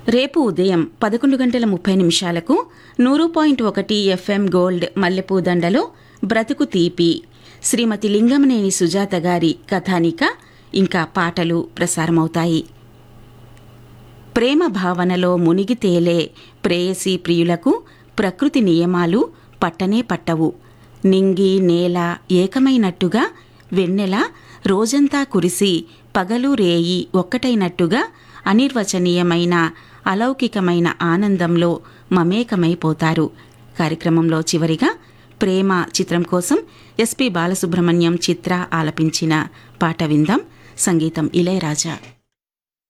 రేపు ఉదయం పదకొండు గంటల ముప్పై నిమిషాలకు నూరు పాయింట్ ఒకటి ఎఫ్ఎం గోల్డ్ మల్లెపూ దండలో బ్రతుకు తీపి శ్రీమతి లింగమనేని సుజాత గారి కథానిక ఇంకా పాటలు ప్రసారమవుతాయి ప్రేమ భావనలో మునిగి తేలే ప్రేయసీ ప్రియులకు ప్రకృతి నియమాలు పట్టనే పట్టవు నింగి నేల ఏకమైనట్టుగా వెన్నెల రోజంతా కురిసి పగలు రేయి ఒక్కటైనట్టుగా అనిర్వచనీయమైన అలౌకికమైన ఆనందంలో మమేకమైపోతారు కార్యక్రమంలో చివరిగా ప్రేమ చిత్రం కోసం ఎస్పి బాలసుబ్రహ్మణ్యం చిత్ర ఆలపించిన పాట విందాం సంగీతం ఇళయరాజా